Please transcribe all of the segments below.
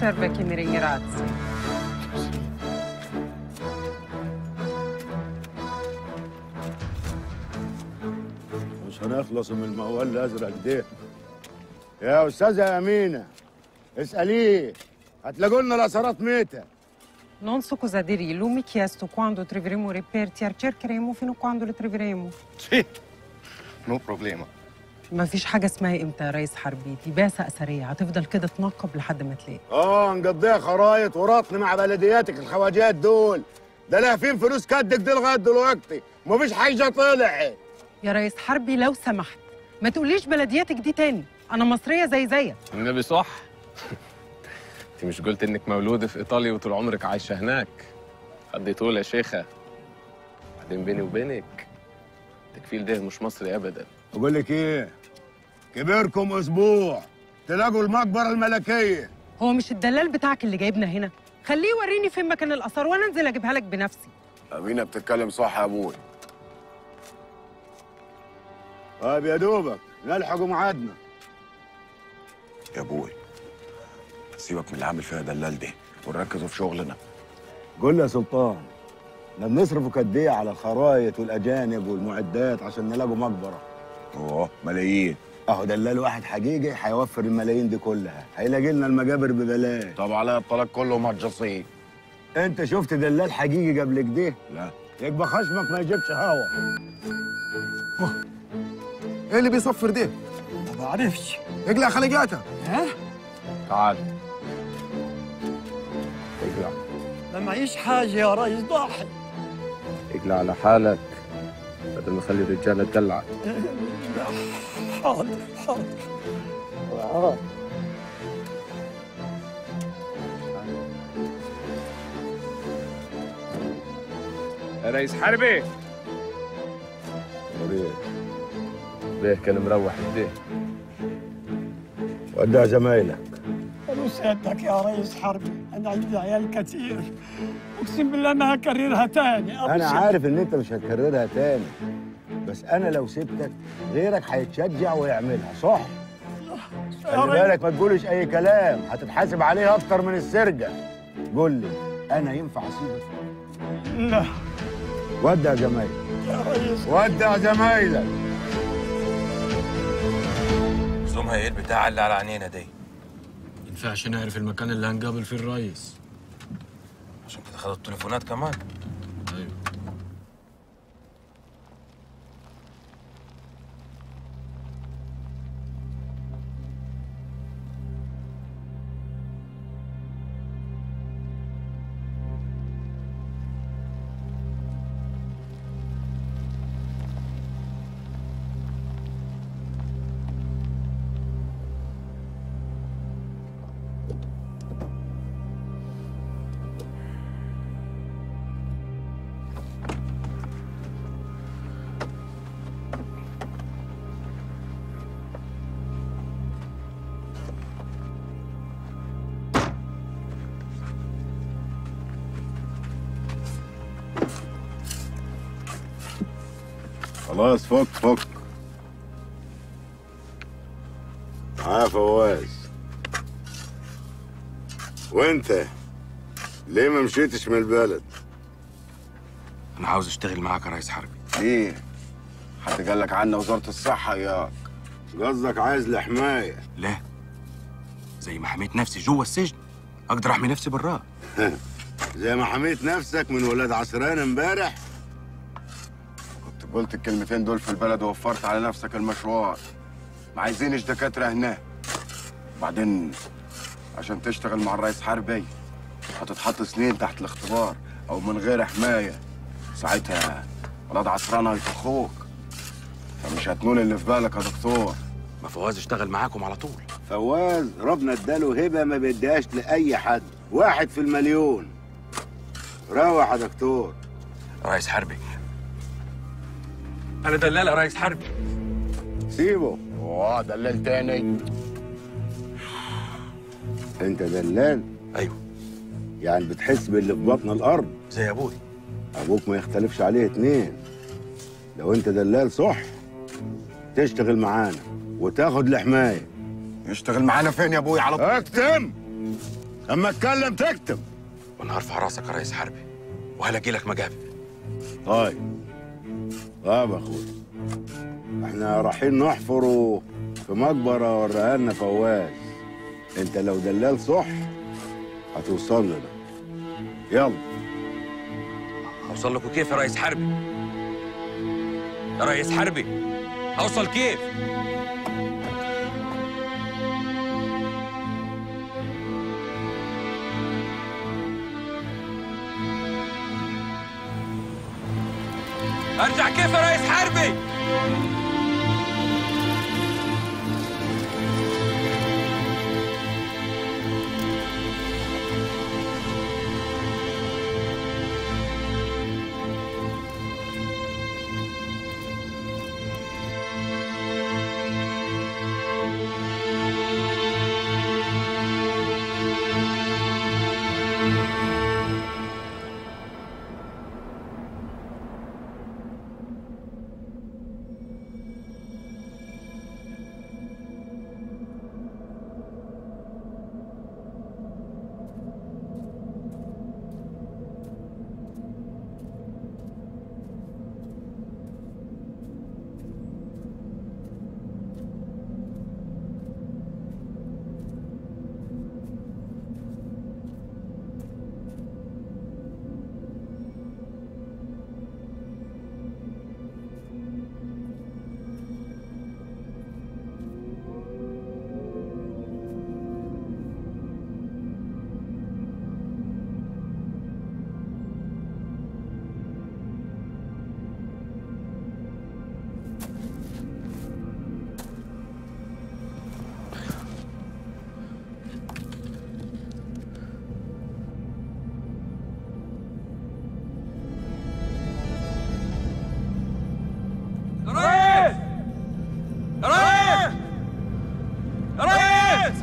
serve che mi ringrazi. مش هنخلص من الموال الازرق ده يا استاذه امينه اساليه هتلاقوا لنا الاثارات ميته Non so cosa dire, lui mi ha chiesto quando troveremo i reperti, cercheremo fino a quando li troveremo. Sì, no problema. ما فيش حاجة اسمها امتى يا ريس حربي دي بعثة أثرية هتفضل كده تنقب لحد ما تلاقي اه نقضيها خرايط ورطن مع بلدياتك الخواجات دول ده لاهفين فلوس كدك دي لغايه دلوقتي مفيش حاجه طلعت يا ريس حربي لو سمحت ما تقوليش بلدياتك دي تاني أنا مصرية زي زيك النبي صح انت مش قلت انك مولوده في ايطاليا وطول عمرك عايشه هناك خدي طول يا شيخه بعدين بيني وبينك التكفيل ده مش مصري ابدا بقول لك ايه كبركم اسبوع تلاقوا المقبره الملكيه هو مش الدلال بتاعك اللي جايبنا هنا خليه يوريني فين مكان الآثار وأنا أنزل أجيبها لك بنفسي امينه بتتكلم صح يا ابوي طيب يا دوبك نلحقوا ميعادنا يا ابوي سيبك من اللي عامل فيها دلال ده ونركزوا في شغلنا قول لي يا سلطان احنا بنصرفوا قد ايه على الخرايط والاجانب والمعدات عشان نلاقوا مقبره اوه ملايين اهو دلال واحد حقيقي هيوفر الملايين دي كلها هيلاقي لنا المجابر ببلاش طب على الطلاق كله مجصين انت شفت دلال حقيقي قبل كده لا يبقى خشمك ما يجيبش هوا ايه اللي بيصفر ده؟ ما بعرفش اقلع خليجاتها ها تعال اقلع ما معيش حاجة يا ريس ضاحي اقلع على حالك بدل ما اخلي الرجاله تدلعك حاضر حاضر آه. يا ريس حربي ليه كان مروح الدين ودع زمايلك أنا سيادتك يا ريس حربي أنا عندي عيال كتير أقسم بالله ما هكررها تاني انا أبشر. عارف ان انت مش هتكررها تاني بس انا لو سبتك غيرك هيتشجع ويعملها صح يا خلي ريس. بالك ما تقولش اي كلام هتتحاسب عليه اكتر من السرقه قول لي انا ينفع اسيبك لا ودع زمايلك يا ريس ودع زمايلك زومها ايه البتاع اللي على عينينا دي ينفعش نعرف المكان اللي هنقابل فيه الريس عشان كده خدوا التليفونات كمان ايوه خلاص فك فك تعال فواز وانت ليه ما مشيتش من البلد انا عاوز اشتغل معاك يا ريس حربي ليه حد قال لك عنا وزاره الصحه ياك قصدك عايز لحمايه لا زي ما حميت نفسي جوه السجن اقدر احمي نفسي براه زي ما حميت نفسك من ولاد عسران امبارح كنت قلت الكلمتين دول في البلد ووفرت على نفسك المشوار ما عايزينش دكاتره هنا بعدين عشان تشتغل مع الرئيس حربي هتتحط سنين تحت الاختبار او من غير حمايه ساعتها ولاد عسران هيطخوك فمش هتنول اللي في بالك يا دكتور ما فواز اشتغل معاكم على طول فواز ربنا اداله هبه ما بيديهاش لاي حد واحد في المليون روح يا دكتور رئيس حربي انا دلال يا رئيس حربي سيبه اوه دلال تاني انت دلال ايوه يعني بتحس باللي في بطن الارض زي ابوي ابوك ما يختلفش عليه اتنين لو انت دلال صح تشتغل معانا وتاخد الحمايه يشتغل معانا فين يا ابوي على طول اكتم اما اتكلم تكتب وانا هرفع راسك يا ريس حربي وهلاقي لك مجابر طيب طيب يا اخوي احنا رايحين نحفروا في مقبره وريها لنا فواز انت لو دلال صح هتوصل لنا يلا اوصل لكم كيف يا ريس حربي يا ريس حربي اوصل كيف ارجع كيف يا ريس حربي يا ريس يا ريس يا ريس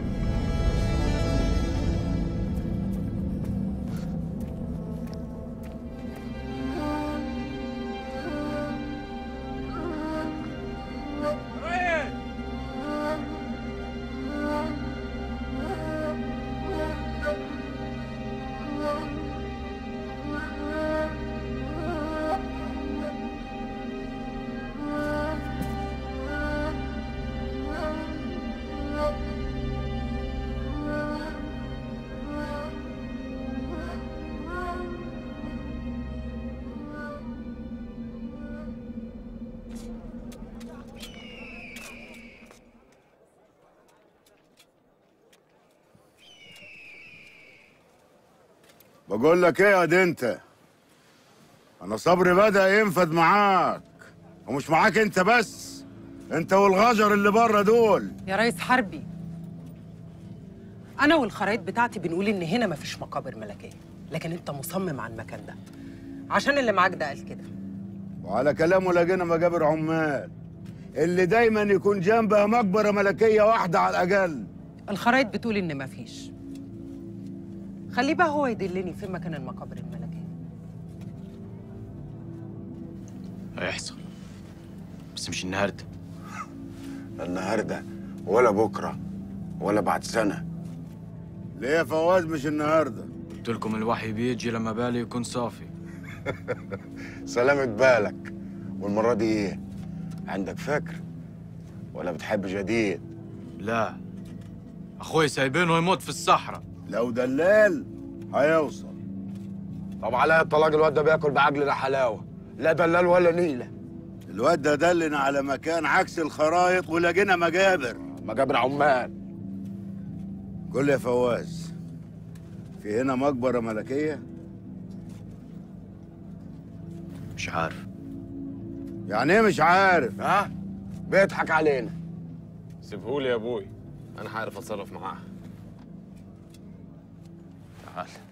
بقول لك ايه يا دي انت انا صبري بدأ ينفد معاك ومش معاك انت بس انت والغجر اللي بره دول يا ريس حربي انا والخرايط بتاعتي بنقول ان هنا مفيش مقابر ملكيه لكن انت مصمم على المكان ده عشان اللي معاك ده قال كده وعلى كلامه لقينا مجابر عمال اللي دايما يكون جنبها مقبره ملكيه واحده على الاقل الخرايط بتقول ان مفيش خليه بقى هو يدلني فين مكان المقابر الملكيه هيحصل بس مش النهارده لا النهارده ولا بكره ولا بعد سنه ليه يا فواز مش النهارده قلت لكم الوحي بيجي لما بالي يكون صافي سلامة بالك والمرة دي ايه؟ عندك فكر ولا بتحب جديد؟ لا اخوي سايبينه يموت في الصحراء لو دلال هيوصل طب عليا الطلاق الواد ده بياكل بعجلنا حلاوه لا دلال ولا نيله الواد ده دلنا على مكان عكس الخرايط ولقينا مجابر مجابر عمال قول لي يا فواز في هنا مقبرة ملكية؟ مش عارف يعني ايه مش عارف؟ ها بيضحك علينا سيبهولي يا ابوي انا هعرف اتصرف معاه تعال